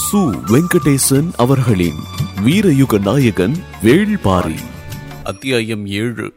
சு வெங்கடேசன் அவர்களின் வீரயுக நாயகன் வேள்பாரி அத்தியாயம் ஏழு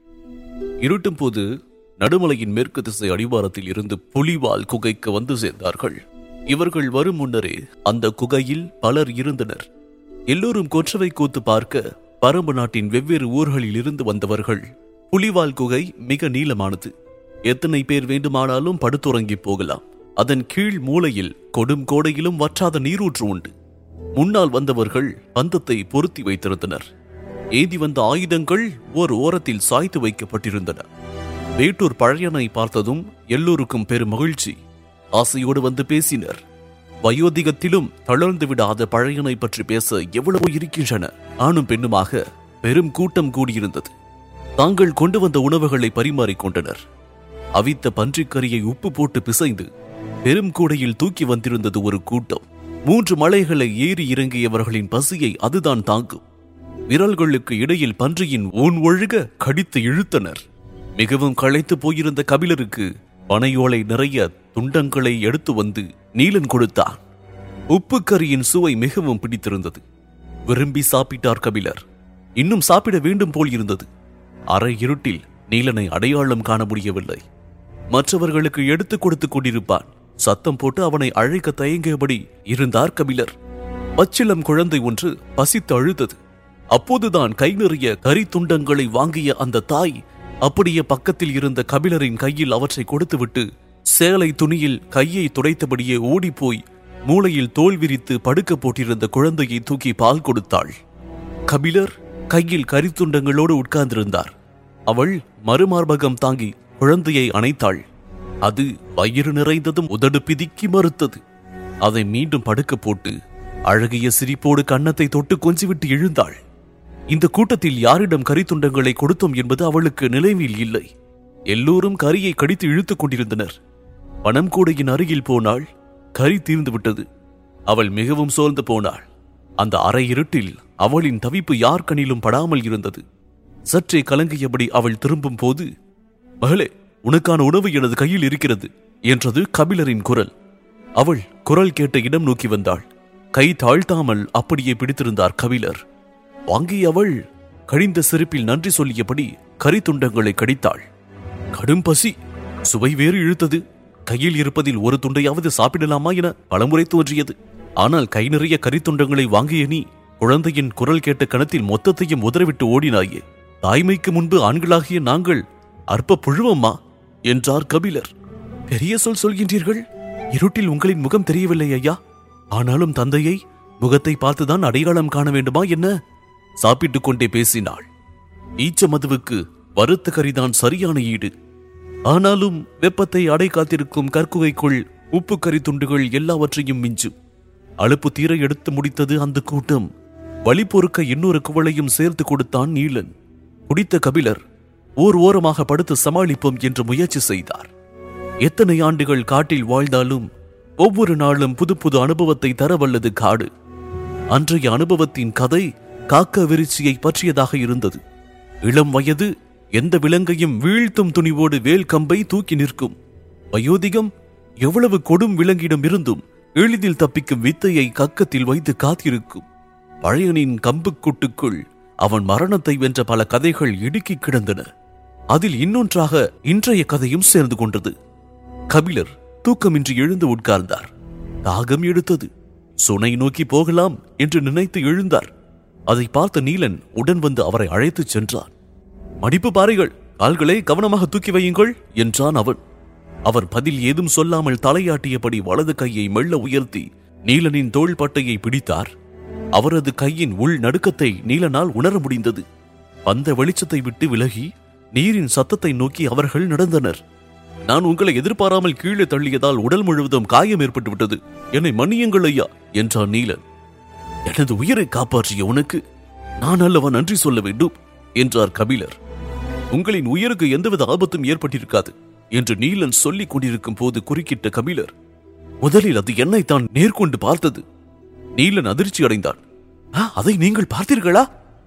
இருட்டும் போது நடுமலையின் மேற்கு திசை அடிவாரத்தில் இருந்து புலிவால் குகைக்கு வந்து சேர்ந்தார்கள் இவர்கள் வரும் முன்னரே அந்த குகையில் பலர் இருந்தனர் எல்லோரும் கொற்றவை கூத்து பார்க்க பரம்பு நாட்டின் வெவ்வேறு ஊர்களில் இருந்து வந்தவர்கள் புலிவால் குகை மிக நீளமானது எத்தனை பேர் வேண்டுமானாலும் படுத்துறங்கி போகலாம் அதன் கீழ் மூலையில் கொடும் கோடையிலும் வற்றாத நீரூற்று உண்டு முன்னால் வந்தவர்கள் பந்தத்தை பொருத்தி வைத்திருந்தனர் ஏந்தி வந்த ஆயுதங்கள் ஓர் ஓரத்தில் சாய்த்து வைக்கப்பட்டிருந்தன வேட்டூர் பழையனை பார்த்ததும் எல்லோருக்கும் பெரும் மகிழ்ச்சி ஆசையோடு வந்து பேசினர் வயோதிகத்திலும் தளர்ந்து விடாத பழையனை பற்றி பேச எவ்வளவோ இருக்கின்றன ஆணும் பெண்ணுமாக பெரும் கூட்டம் கூடியிருந்தது தாங்கள் கொண்டு வந்த உணவுகளை பரிமாறிக் கொண்டனர் அவித்த பன்றிக்கறியை உப்பு போட்டு பிசைந்து பெரும் கூடையில் தூக்கி வந்திருந்தது ஒரு கூட்டம் மூன்று மலைகளை ஏறி இறங்கியவர்களின் பசியை அதுதான் தாங்கும் விரல்களுக்கு இடையில் பன்றியின் ஊன் ஒழுக கடித்து இழுத்தனர் மிகவும் களைத்து போயிருந்த கபிலருக்கு பனையோலை நிறைய துண்டங்களை எடுத்து வந்து நீலன் கொடுத்தான் உப்பு கறியின் சுவை மிகவும் பிடித்திருந்தது விரும்பி சாப்பிட்டார் கபிலர் இன்னும் சாப்பிட வேண்டும் போல் இருந்தது அரை இருட்டில் நீலனை அடையாளம் காண முடியவில்லை மற்றவர்களுக்கு எடுத்துக் கொடுத்துக் கொண்டிருப்பான் சத்தம் போட்டு அவனை அழைக்க தயங்கியபடி இருந்தார் கபிலர் பச்சிலம் குழந்தை ஒன்று பசித்து அழுதது அப்போதுதான் கை நிறைய கறி துண்டங்களை வாங்கிய அந்த தாய் அப்படியே பக்கத்தில் இருந்த கபிலரின் கையில் அவற்றை கொடுத்துவிட்டு சேலை துணியில் கையை துடைத்தபடியே ஓடிப்போய் மூளையில் தோல் விரித்து படுக்க போட்டிருந்த குழந்தையை தூக்கி பால் கொடுத்தாள் கபிலர் கையில் கரித்துண்டங்களோடு உட்கார்ந்திருந்தார் அவள் மறுமார்பகம் தாங்கி குழந்தையை அணைத்தாள் அது வயிறு நிறைந்ததும் உதடு பிதிக்கி மறுத்தது அதை மீண்டும் படுக்க போட்டு அழகிய சிரிப்போடு கன்னத்தை தொட்டு கொஞ்சிவிட்டு எழுந்தாள் இந்த கூட்டத்தில் யாரிடம் கரித்துண்டங்களை கொடுத்தோம் என்பது அவளுக்கு நினைவில் இல்லை எல்லோரும் கரியை கடித்து இழுத்துக் கொண்டிருந்தனர் பணம் கூடையின் அருகில் போனாள் கரி தீர்ந்து விட்டது அவள் மிகவும் சோர்ந்து போனாள் அந்த அரை இருட்டில் அவளின் தவிப்பு யார் கண்ணிலும் படாமல் இருந்தது சற்றே கலங்கியபடி அவள் திரும்பும் போது மகளே உனக்கான உணவு எனது கையில் இருக்கிறது என்றது கபிலரின் குரல் அவள் குரல் கேட்ட இடம் நோக்கி வந்தாள் கை தாழ்த்தாமல் அப்படியே பிடித்திருந்தார் கபிலர் வாங்கிய அவள் கழிந்த சிரிப்பில் நன்றி சொல்லியபடி கரித்துண்டங்களை கடித்தாள் கடும் பசி சுவை வேறு இழுத்தது கையில் இருப்பதில் ஒரு துண்டையாவது சாப்பிடலாமா என பலமுறை தோன்றியது ஆனால் கை நிறைய கரித்துண்டங்களை வாங்கிய நீ குழந்தையின் குரல் கேட்ட கணத்தில் மொத்தத்தையும் உதறவிட்டு ஓடினாயே தாய்மைக்கு முன்பு ஆண்களாகிய நாங்கள் அற்ப புழுவம்மா என்றார் கபிலர் பெரிய சொல் சொல்கின்றீர்கள் இருட்டில் உங்களின் முகம் தெரியவில்லை ஐயா ஆனாலும் தந்தையை முகத்தை பார்த்துதான் அடையாளம் காண வேண்டுமா என்ன சாப்பிட்டுக் கொண்டே பேசினாள் ஈச்ச மதுவுக்கு வறுத்த கறிதான் சரியான ஈடு ஆனாலும் வெப்பத்தை அடை காத்திருக்கும் கற்குகைக்குள் உப்பு கறி துண்டுகள் எல்லாவற்றையும் மிஞ்சும் அலுப்பு தீர எடுத்து முடித்தது அந்த கூட்டம் வழி பொறுக்க இன்னொரு குவளையும் சேர்த்து கொடுத்தான் நீலன் குடித்த கபிலர் ஓர் ஓரமாக படுத்து சமாளிப்போம் என்று முயற்சி செய்தார் எத்தனை ஆண்டுகள் காட்டில் வாழ்ந்தாலும் ஒவ்வொரு நாளும் புது புது அனுபவத்தை தரவல்லது காடு அன்றைய அனுபவத்தின் கதை காக்க விருச்சியை பற்றியதாக இருந்தது இளம் வயது எந்த விலங்கையும் வீழ்த்தும் துணிவோடு வேல் கம்பை தூக்கி நிற்கும் வயோதிகம் எவ்வளவு கொடும் விலங்கிடம் இருந்தும் எளிதில் தப்பிக்கும் வித்தையை கக்கத்தில் வைத்து காத்திருக்கும் பழையனின் கம்புக்குட்டுக்குள் அவன் மரணத்தை வென்ற பல கதைகள் இடுக்கி கிடந்தன அதில் இன்னொன்றாக இன்றைய கதையும் சேர்ந்து கொண்டது கபிலர் தூக்கமின்றி எழுந்து உட்கார்ந்தார் தாகம் எடுத்தது சுனை நோக்கி போகலாம் என்று நினைத்து எழுந்தார் அதை பார்த்த நீலன் உடன் வந்து அவரை அழைத்துச் சென்றான் மடிப்பு பாறைகள் கால்களை கவனமாக தூக்கி வையுங்கள் என்றான் அவன் அவர் பதில் ஏதும் சொல்லாமல் தலையாட்டியபடி வலது கையை மெல்ல உயர்த்தி நீலனின் தோள்பட்டையை பிடித்தார் அவரது கையின் உள் நடுக்கத்தை நீலனால் உணர முடிந்தது அந்த வெளிச்சத்தை விட்டு விலகி நீரின் சத்தத்தை நோக்கி அவர்கள் நடந்தனர் நான் உங்களை எதிர்பாராமல் கீழே தள்ளியதால் உடல் முழுவதும் காயம் ஏற்பட்டு விட்டது என்னை மன்னியுங்கள் ஐயா என்றான் நீலன் எனது உயிரை காப்பாற்றிய உனக்கு நான் அல்லவா நன்றி சொல்ல வேண்டும் என்றார் கபிலர் உங்களின் உயிருக்கு எந்தவித ஆபத்தும் ஏற்பட்டிருக்காது என்று நீலன் சொல்லிக் கொண்டிருக்கும் போது குறுக்கிட்ட கபிலர் முதலில் அது என்னை தான் நேர்கொண்டு பார்த்தது நீலன் அதிர்ச்சி அடைந்தான் "ஆ, அதை நீங்கள் பார்த்தீர்களா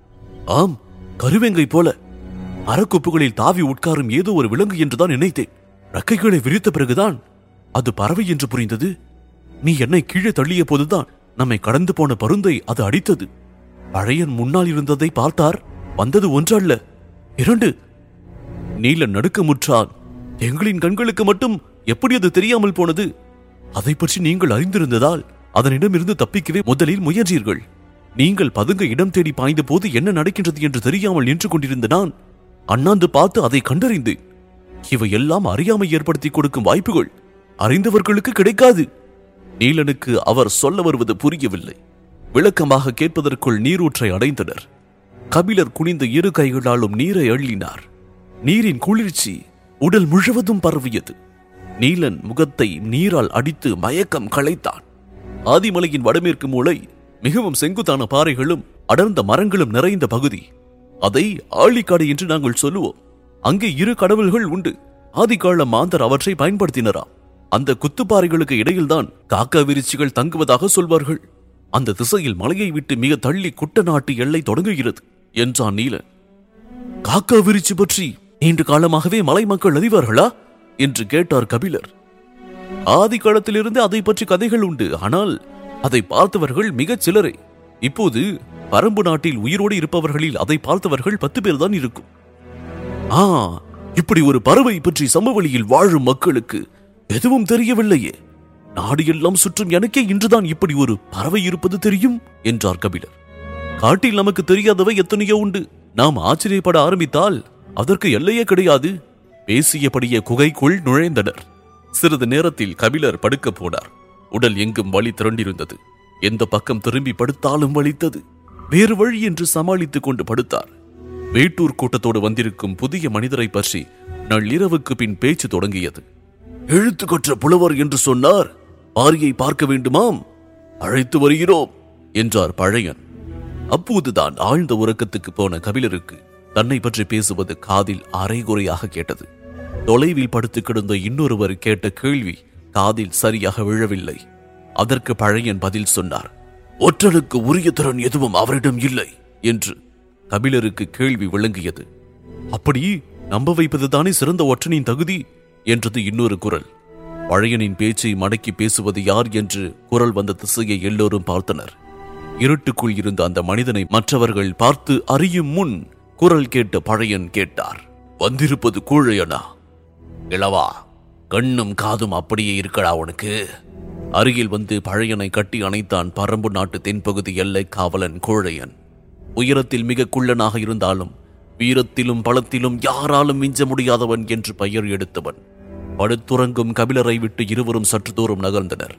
ஆம் கருவேங்கை போல மரக்கொப்புகளில் தாவி உட்காரும் ஏதோ ஒரு விலங்கு என்றுதான் நினைத்தேன் ரக்கைகளை விரித்த பிறகுதான் அது பறவை என்று புரிந்தது நீ என்னை கீழே தள்ளிய போதுதான் நம்மை கடந்து போன பருந்தை அது அடித்தது பழையன் முன்னால் இருந்ததை பார்த்தார் வந்தது ஒன்றல்ல இரண்டு நீலன் நடுக்கமுற்றான் எங்களின் கண்களுக்கு மட்டும் எப்படி அது தெரியாமல் போனது அதை பற்றி நீங்கள் அறிந்திருந்ததால் அதனிடமிருந்து தப்பிக்கவே முதலில் முயன்றீர்கள் நீங்கள் பதுங்க இடம் தேடி பாய்ந்த போது என்ன நடக்கின்றது என்று தெரியாமல் நின்று கொண்டிருந்த நான் அண்ணாந்து பார்த்து அதை கண்டறிந்தேன் இவை எல்லாம் அறியாமை ஏற்படுத்தி கொடுக்கும் வாய்ப்புகள் அறிந்தவர்களுக்கு கிடைக்காது நீலனுக்கு அவர் சொல்ல வருவது புரியவில்லை விளக்கமாக கேட்பதற்குள் நீரூற்றை அடைந்தனர் கபிலர் குனிந்த இரு கைகளாலும் நீரை அள்ளினார் நீரின் குளிர்ச்சி உடல் முழுவதும் பரவியது நீலன் முகத்தை நீரால் அடித்து மயக்கம் களைத்தான் ஆதிமலையின் வடமேற்கு மூலை மிகவும் செங்குத்தான பாறைகளும் அடர்ந்த மரங்களும் நிறைந்த பகுதி அதை ஆழிக்காடு என்று நாங்கள் சொல்லுவோம் அங்கே இரு கடவுள்கள் உண்டு ஆதிகால மாந்தர் அவற்றை பயன்படுத்தினராம் அந்த குத்துப்பாறைகளுக்கு இடையில்தான் காக்கா விரிச்சிகள் தங்குவதாக சொல்வார்கள் அந்த திசையில் மலையை விட்டு மிக தள்ளி குட்டநாட்டு எல்லை தொடங்குகிறது என்றான் நீலன் காக்கா விரிச்சி பற்றி நீண்ட காலமாகவே மலை மக்கள் அறிவார்களா என்று கேட்டார் கபிலர் ஆதி காலத்திலிருந்து அதை பற்றி கதைகள் உண்டு ஆனால் அதை பார்த்தவர்கள் மிகச் சிலரே இப்போது பரம்பு நாட்டில் உயிரோடு இருப்பவர்களில் அதை பார்த்தவர்கள் பத்து பேர் தான் இருக்கும் ஆ இப்படி ஒரு பறவை பற்றி சமவெளியில் வாழும் மக்களுக்கு எதுவும் தெரியவில்லையே நாடு எல்லாம் சுற்றும் எனக்கே இன்றுதான் இப்படி ஒரு பறவை இருப்பது தெரியும் என்றார் கபிலர் காட்டில் நமக்கு தெரியாதவை எத்தனையோ உண்டு நாம் ஆச்சரியப்பட ஆரம்பித்தால் அதற்கு எல்லையே கிடையாது பேசியபடியே குகைக்குள் நுழைந்தனர் சிறிது நேரத்தில் கபிலர் படுக்கப் போனார் உடல் எங்கும் வலி திரண்டிருந்தது எந்த பக்கம் திரும்பி படுத்தாலும் வலித்தது வேறு வழி என்று சமாளித்துக் கொண்டு படுத்தார் வேட்டூர் கூட்டத்தோடு வந்திருக்கும் புதிய மனிதரை பற்றி நள்ளிரவுக்கு பின் பேச்சு தொடங்கியது எழுத்து கற்ற புலவர் என்று சொன்னார் ஆரியை பார்க்க வேண்டுமாம் அழைத்து வருகிறோம் என்றார் பழையன் அப்போதுதான் ஆழ்ந்த உறக்கத்துக்கு போன கபிலருக்கு தன்னை பற்றி பேசுவது காதில் அரைகுறையாக கேட்டது தொலைவில் படுத்து கிடந்த இன்னொருவர் கேட்ட கேள்வி காதில் சரியாக விழவில்லை அதற்கு பழையன் பதில் சொன்னார் ஒற்றனுக்கு உரிய திறன் எதுவும் அவரிடம் இல்லை என்று கபிலருக்கு கேள்வி விளங்கியது அப்படி நம்ப வைப்பதுதானே சிறந்த ஒற்றனின் தகுதி என்றது இன்னொரு குரல் பழையனின் பேச்சை மடக்கி பேசுவது யார் என்று குரல் வந்த திசையை எல்லோரும் பார்த்தனர் இருட்டுக்குள் இருந்த அந்த மனிதனை மற்றவர்கள் பார்த்து அறியும் முன் குரல் கேட்ட பழையன் கேட்டார் வந்திருப்பது கூழையனா இளவா கண்ணும் காதும் அப்படியே இருக்கடா உனக்கு அருகில் வந்து பழையனை கட்டி அணைத்தான் பரம்பு நாட்டு தென்பகுதி எல்லை காவலன் கோழையன் உயரத்தில் மிக குள்ளனாக இருந்தாலும் வீரத்திலும் பலத்திலும் யாராலும் மிஞ்ச முடியாதவன் என்று பெயர் எடுத்தவன் படுத்துறங்கும் கபிலரை விட்டு இருவரும் சற்று தூரம் நகர்ந்தனர்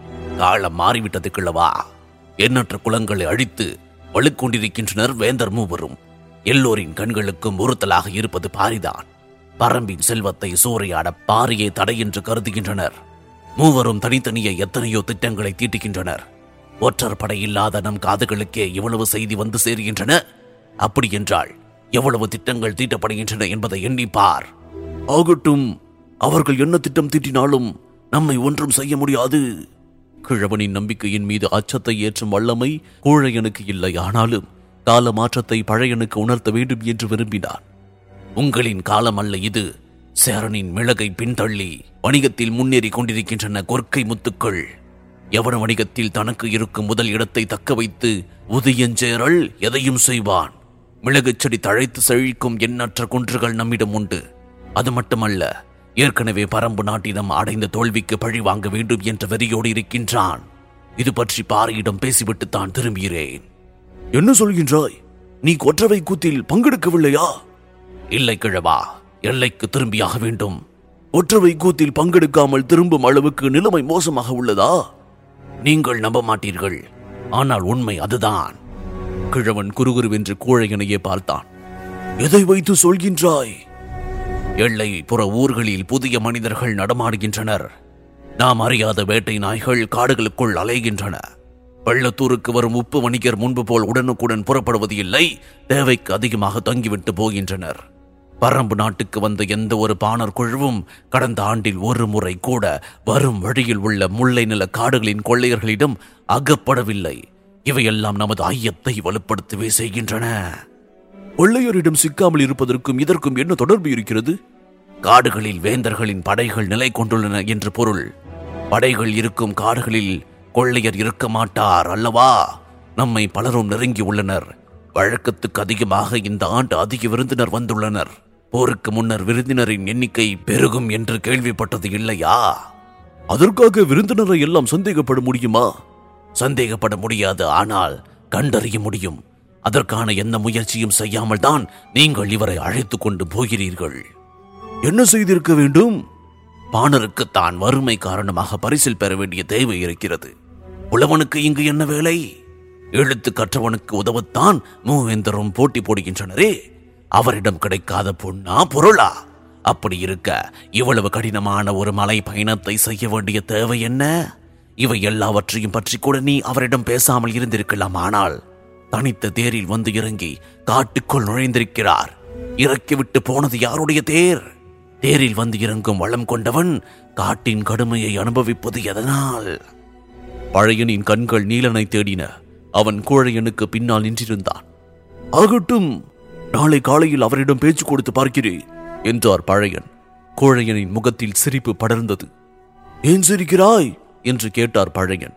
காலம் மாறிவிட்டது கிழவா எண்ணற்ற குலங்களை அழித்து வலுக்கொண்டிருக்கின்றனர் வேந்தர் மூவரும் எல்லோரின் கண்களுக்கும் உறுத்தலாக இருப்பது பாரிதான் பரம்பின் செல்வத்தை சூறையாட பாரியே தடை என்று கருதுகின்றனர் மூவரும் தனித்தனியே எத்தனையோ திட்டங்களை தீட்டுகின்றனர் ஒற்றர் படை இல்லாத நம் காதுகளுக்கே இவ்வளவு செய்தி வந்து சேருகின்றன அப்படி என்றால் எவ்வளவு திட்டங்கள் தீட்டப்படுகின்றன என்பதை எண்ணிப்பார் ஆகட்டும் அவர்கள் என்ன திட்டம் தீட்டினாலும் நம்மை ஒன்றும் செய்ய முடியாது கிழவனின் நம்பிக்கையின் மீது அச்சத்தை ஏற்றும் வல்லமை கூழையனுக்கு இல்லை ஆனாலும் கால மாற்றத்தை பழையனுக்கு உணர்த்த வேண்டும் என்று விரும்பினான் உங்களின் காலம் அல்ல இது சேரனின் மிளகை பின்தள்ளி வணிகத்தில் முன்னேறி கொண்டிருக்கின்றன கொற்கை முத்துக்கள் எவன வணிகத்தில் தனக்கு இருக்கும் முதல் இடத்தை தக்க வைத்து உதயஞ்சேரல் எதையும் செய்வான் மிளகுச் செடி தழைத்து செழிக்கும் எண்ணற்ற குன்றுகள் நம்மிடம் உண்டு அது மட்டுமல்ல ஏற்கனவே பரம்பு நாட்டிடம் அடைந்த தோல்விக்கு பழி வாங்க வேண்டும் என்ற வெறியோடு இருக்கின்றான் இது பற்றி பாறையிடம் பேசிவிட்டு தான் திரும்புகிறேன் என்ன சொல்கின்றாய் நீ கொற்றவை கூத்தில் பங்கெடுக்கவில்லையா இல்லை கிழவா எல்லைக்கு திரும்பியாக வேண்டும் ஒற்றவை கூத்தில் பங்கெடுக்காமல் திரும்பும் அளவுக்கு நிலைமை மோசமாக உள்ளதா நீங்கள் நம்ப மாட்டீர்கள் ஆனால் உண்மை அதுதான் கிழவன் குறுகுருவென்று கூழையனையே பார்த்தான் எதை வைத்து சொல்கின்றாய் எல்லை புற ஊர்களில் புதிய மனிதர்கள் நடமாடுகின்றனர் நாம் அறியாத வேட்டை நாய்கள் காடுகளுக்குள் அலைகின்றன வெள்ளத்தூருக்கு வரும் உப்பு வணிகர் முன்பு போல் உடனுக்குடன் புறப்படுவது இல்லை தேவைக்கு அதிகமாக தங்கிவிட்டு போகின்றனர் பரம்பு நாட்டுக்கு வந்த எந்த ஒரு பாணர் குழுவும் கடந்த ஆண்டில் ஒரு முறை கூட வரும் வழியில் உள்ள முல்லை நில காடுகளின் கொள்ளையர்களிடம் அகப்படவில்லை இவையெல்லாம் நமது ஐயத்தை வலுப்படுத்தவே செய்கின்றன கொள்ளையரிடம் சிக்காமல் இருப்பதற்கும் இதற்கும் என்ன தொடர்பு இருக்கிறது காடுகளில் வேந்தர்களின் படைகள் நிலை கொண்டுள்ளன என்று பொருள் படைகள் இருக்கும் காடுகளில் கொள்ளையர் இருக்க மாட்டார் அல்லவா நம்மை பலரும் நெருங்கி உள்ளனர் வழக்கத்துக்கு அதிகமாக இந்த ஆண்டு அதிக விருந்தினர் வந்துள்ளனர் போருக்கு முன்னர் விருந்தினரின் எண்ணிக்கை பெருகும் என்று கேள்விப்பட்டது இல்லையா அதற்காக விருந்தினரை எல்லாம் சந்தேகப்பட முடியுமா சந்தேகப்பட முடியாது ஆனால் கண்டறிய முடியும் அதற்கான எந்த முயற்சியும் செய்யாமல் தான் நீங்கள் இவரை அழைத்துக் கொண்டு போகிறீர்கள் என்ன செய்திருக்க வேண்டும் பாணருக்கு தான் வறுமை காரணமாக பரிசில் பெற வேண்டிய தேவை இருக்கிறது புலவனுக்கு இங்கு என்ன வேலை எழுத்து கற்றவனுக்கு உதவத்தான் மூவேந்தரும் போட்டி போடுகின்றனரே அவரிடம் கிடைக்காத பொன்னா பொருளா அப்படி இருக்க இவ்வளவு கடினமான ஒரு மலை பயணத்தை செய்ய வேண்டிய தேவை என்ன இவை எல்லாவற்றையும் பற்றி கூட நீ அவரிடம் பேசாமல் இருந்திருக்கலாம் ஆனால் தனித்த தேரில் வந்து இறங்கி காட்டுக்குள் நுழைந்திருக்கிறார் இறக்கிவிட்டு போனது யாருடைய தேர் தேரில் வந்து இறங்கும் வளம் கொண்டவன் காட்டின் கடுமையை அனுபவிப்பது எதனால் பழையனின் கண்கள் நீலனை தேடின அவன் கோழையனுக்கு பின்னால் நின்றிருந்தான் ஆகட்டும் நாளை காலையில் அவரிடம் பேச்சு கொடுத்து பார்க்கிறேன் என்றார் பழையன் கோழையனின் முகத்தில் சிரிப்பு படர்ந்தது ஏன் சிரிக்கிறாய் என்று கேட்டார் பழையன்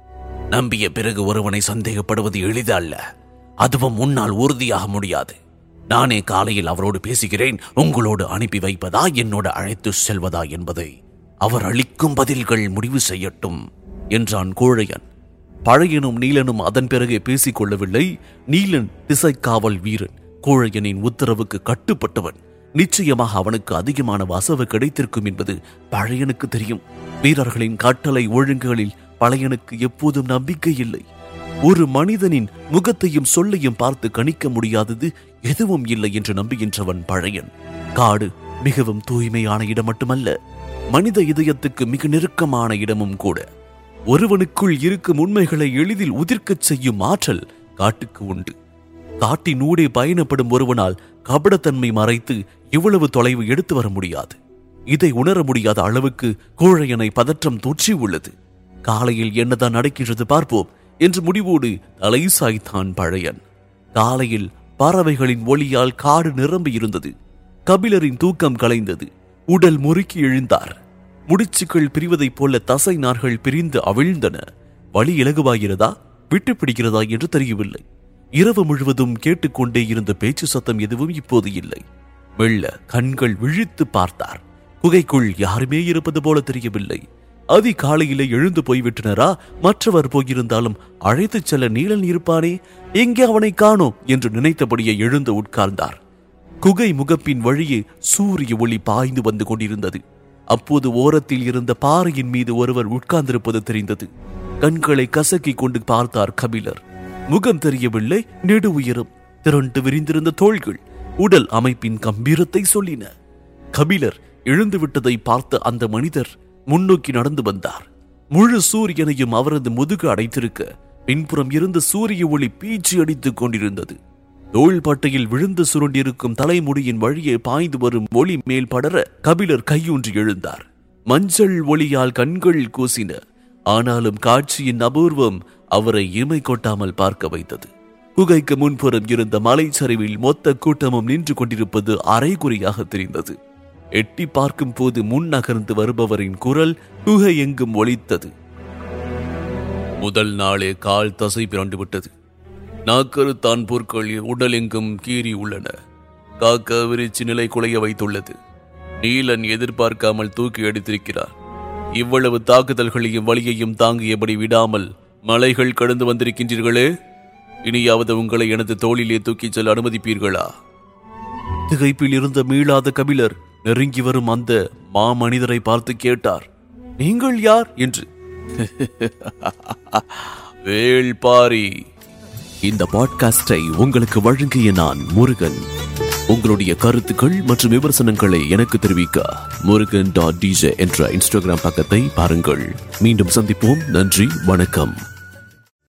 நம்பிய பிறகு ஒருவனை சந்தேகப்படுவது எளிதல்ல அதுவும் முன்னால் உறுதியாக முடியாது நானே காலையில் அவரோடு பேசுகிறேன் உங்களோடு அனுப்பி வைப்பதா என்னோடு அழைத்து செல்வதா என்பதை அவர் அளிக்கும் பதில்கள் முடிவு செய்யட்டும் என்றான் கோழையன் பழையனும் நீலனும் அதன் பிறகே பேசிக் கொள்ளவில்லை நீலன் திசைக்காவல் வீரன் கோழையனின் உத்தரவுக்கு கட்டுப்பட்டவன் நிச்சயமாக அவனுக்கு அதிகமான வசவு கிடைத்திருக்கும் என்பது பழையனுக்கு தெரியும் வீரர்களின் கட்டளை ஒழுங்குகளில் பழையனுக்கு எப்போதும் நம்பிக்கை இல்லை ஒரு மனிதனின் முகத்தையும் சொல்லையும் பார்த்து கணிக்க முடியாதது எதுவும் இல்லை என்று நம்புகின்றவன் பழையன் காடு மிகவும் தூய்மையான இடம் மட்டுமல்ல மனித இதயத்துக்கு மிக நெருக்கமான இடமும் கூட ஒருவனுக்குள் இருக்கும் உண்மைகளை எளிதில் உதிர்க்கச் செய்யும் ஆற்றல் காட்டுக்கு உண்டு காட்டினூடே பயணப்படும் ஒருவனால் கபடத்தன்மை மறைத்து இவ்வளவு தொலைவு எடுத்து வர முடியாது இதை உணர முடியாத அளவுக்கு கோழையனை பதற்றம் தொற்றி உள்ளது காலையில் என்னதான் நடக்கின்றது பார்ப்போம் என்று முடிவோடு தலை சாய்த்தான் பழையன் காலையில் பறவைகளின் ஒளியால் காடு நிரம்பி இருந்தது கபிலரின் தூக்கம் கலைந்தது உடல் முறுக்கி எழுந்தார் முடிச்சுக்கள் பிரிவதைப் போல தசை நார்கள் பிரிந்து அவிழ்ந்தன வழி இலகுவாகிறதா விட்டு பிடிக்கிறதா என்று தெரியவில்லை இரவு முழுவதும் கேட்டுக்கொண்டே இருந்த பேச்சு சத்தம் எதுவும் இப்போது இல்லை மெல்ல கண்கள் விழித்து பார்த்தார் குகைக்குள் யாருமே இருப்பது போல தெரியவில்லை அதிகாலையிலே எழுந்து போய்விட்டனரா மற்றவர் போயிருந்தாலும் அழைத்துச் செல்ல நீலன் இருப்பானே எங்கே அவனை காணோம் என்று நினைத்தபடியே எழுந்து உட்கார்ந்தார் குகை முகப்பின் வழியே சூரிய ஒளி பாய்ந்து வந்து கொண்டிருந்தது அப்போது ஓரத்தில் இருந்த பாறையின் மீது ஒருவர் உட்கார்ந்திருப்பது தெரிந்தது கண்களை கசக்கிக் கொண்டு பார்த்தார் கபிலர் முகம் தெரியவில்லை நெடு உயரம் திரண்டு விரிந்திருந்த தோள்கள் உடல் அமைப்பின் கம்பீரத்தை சொல்லின கபிலர் எழுந்து விட்டதை பார்த்த அந்த மனிதர் முன்னோக்கி நடந்து வந்தார் முழு சூரியனையும் அவரது முதுகு அடைத்திருக்க பின்புறம் இருந்த சூரிய ஒளி பீச்சி அடித்துக் கொண்டிருந்தது தோள்பட்டையில் விழுந்து சுருண்டிருக்கும் தலைமுடியின் வழியே பாய்ந்து வரும் ஒளி மேல் படர கபிலர் கையூன்றி எழுந்தார் மஞ்சள் ஒளியால் கண்கள் கூசின ஆனாலும் காட்சியின் அபூர்வம் அவரை இமை கொட்டாமல் பார்க்க வைத்தது குகைக்கு முன்புறம் இருந்த மலைச்சரிவில் மொத்த கூட்டமும் நின்று கொண்டிருப்பது அரைகுறையாக தெரிந்தது எட்டி பார்க்கும் போது முன் நகர்ந்து வருபவரின் குரல் குகை எங்கும் ஒலித்தது முதல் நாளே கால் தசை பிறண்டு விட்டது நாக்கருத்தான் பொருட்கள் உடல் எங்கும் கீறி உள்ளன காக்க விரிச்சு நிலை குலைய வைத்துள்ளது நீலன் எதிர்பார்க்காமல் தூக்கி எடுத்திருக்கிறார் இவ்வளவு தாக்குதல்களையும் வலியையும் தாங்கியபடி விடாமல் மலைகள் கடந்து வந்திருக்கின்றீர்களே இனியாவது உங்களை எனது தோளிலே தூக்கிச் செல்ல அனுமதிப்பீர்களா திகைப்பில் இருந்த மீளாத கபிலர் நெருங்கி வரும் அந்த மாமனிதரை பார்த்து கேட்டார் நீங்கள் யார் என்று வேள்பாரி இந்த பாட்காஸ்டை உங்களுக்கு வழங்கிய நான் முருகன் உங்களுடைய கருத்துக்கள் மற்றும் விமர்சனங்களை எனக்கு தெரிவிக்க முருகன் டாட் டிஜே என்ற இன்ஸ்டாகிராம் பக்கத்தை பாருங்கள் மீண்டும் சந்திப்போம் நன்றி வணக்கம்